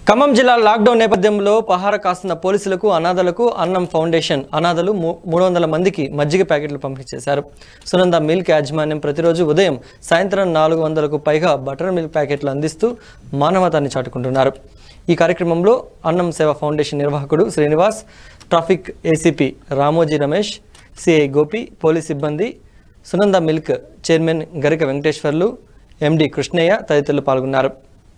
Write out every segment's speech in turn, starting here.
ఖమ్మం జిల్లా లాక్డౌన్ నేపథ్యంలో పహార కాస్తున్న పోలీసులకు అనాథలకు అన్నం ఫౌండేషన్ అనాథలు మూ- మూడు వందల మందికి మజ్జిగ ప్యాకెట్లు పంపిణీ చేశారు సునంద మిల్క్ యాజమాన్యం ప్రతిరోజు ఉదయం సాయంత్రం నాలుగు వందలకు పైగా బటర్ మిల్క్ ప్యాకెట్లు అందిస్తూ మానవతాన్ని చాటుకుంటున్నారు ఈ కార్యక్రమంలో అన్నం సేవ ఫౌండేషన్ నిర్వాహకుడు Srinivas traffic ACP Ramoji Ramesh CI Gopi police సిబ్బంది సునంద మిల్క్ చైర్మన్ గరిక వెంకటేశ్వర్లు ఎండి కృష్ణయ్య తదితరులు పాల్గొన్నారు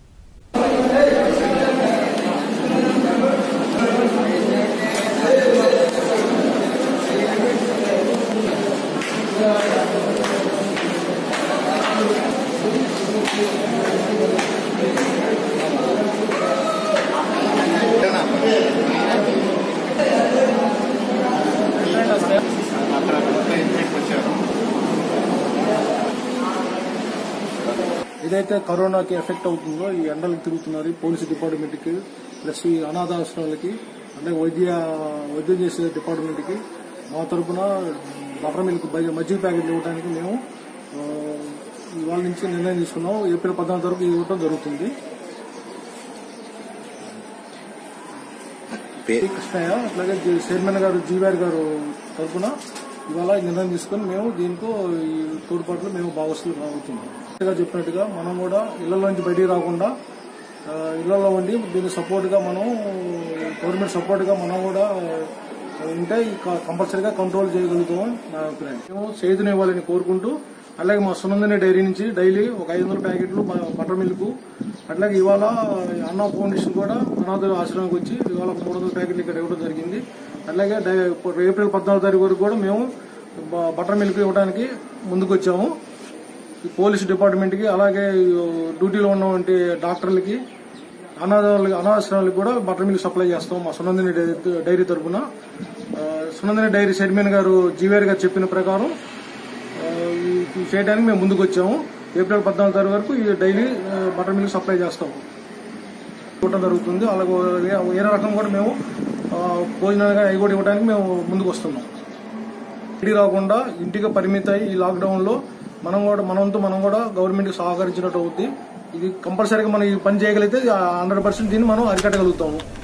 ఏదైతే కరోనాకి ఎఫెక్ట్ అవుతుందో ఈ ఎండలకు తిరుగుతున్నారు ఈ పోలీసు డిపార్ట్మెంట్కి ప్లస్ ఈ అనాథాశ్రమాలకి అంటే వైద్య వైద్యం చేసే డిపార్ట్మెంట్కి మా తరపున బటర్ మిల్క్ బై- మజ్జిగ ప్యాకెట్లు ఇవ్వడానికి మేము ఆ, ఇవాళ నుంచి నిర్ణయం తీసుకున్నాం ఏప్రిల్ పద్నాలుగు వరకు ఇవ్వటం జరుగుతుంది పే- శ్రీ కృష్ణయ్య అట్లాగే జి- చైర్మన్ గారు జీవార్ గారు తరఫున ఇవాళ ఈ నిర్ణయం తీసుకుని మేము దీంతో ఈ తోడ్పాట్లు మేము భాగస్తులు అవుతున్నాం గా చెప్పినట్టుగా మనం కూడా ఇళ్లలోంచి బయటికి రాకుండా ఆ, ఇళ్లలో ఉండి దీనికి సపోర్ట్ గా మనం గవర్నమెంట్ సపోర్ట్ గా మనం కూడా ఉంటే క- కంపల్సరీగా కంట్రోల్ చేయగలుగుతాం నా అభిప్రాయం మేము చేతుని ఇవ్వాలని కోరుకుంటూ అలాగే మా సునందని డైరీ నుంచి డైలీ ఒక ఐదు వందల ప్యాకెట్లు బ- బటర్ మిల్క్ అట్లాగే ఇవాళ అన్న ఫౌండేషన్ కూడా అనాథ ఆశ్రమానికి వచ్చి ఇవాళ ఒక మూడు వందల ప్యాకెట్లు ఇక్కడ ఇవ్వడం జరిగింది అట్లాగే డై- ఇప్పుడు ఏప్రిల్ పద్నాలుగు తారీఖు వరకు కూడా మేము బ- బటర్ మిల్క్ ఇవ్వడానికి ముందుకు వచ్చాము ఈ పోలీస్ డిపార్ట్మెంట్కి అలాగే ఈ డ్యూటీలో ఉన్నటువంటి డాక్టర్లకి అనాథాలకి అనాథాశ్రమాలకు కూడా బటర్ మిల్క్ సప్లై చేస్తాం మా సునందిని డైరీ- డైరీ తరఫున ఆ, సునందిని డైరీ చైర్మన్ గారు జీవేర్ గారు చెప్పిన ప్రకారం ఆ, ఈ- ఈ చేయడానికి మేము ముందుకు వచ్చాము ఏప్రిల్ పద్నాలుగు తారీఖు వరకు ఈ డైలీ ఆ, బటర్ మిల్క్ సప్లై చేస్తాం ఇవ్వడం జరుగుతుంది అలాగే ఏ- వేరే రకం కూడా మేము ఆ, భోజనాలు కానీ అవి కూడా ఇవ్వడానికి మేము ముందుకు వస్తున్నాం ఇంటికి రాకుండా ఇంటికి పరిమితి అయి ఈ లాక్డౌన్ లో మనం కూడా మనంతో మనం కూడా గవర్నమెంట్ కి సహకరించినట్టు అవుద్ది ఇది కంపల్సరీగా మనం ఈ పని చేయగలిగితే హండ్రెడ్ పర్సెంట్ దీన్ని మనం అరికట్టగలుగుతాము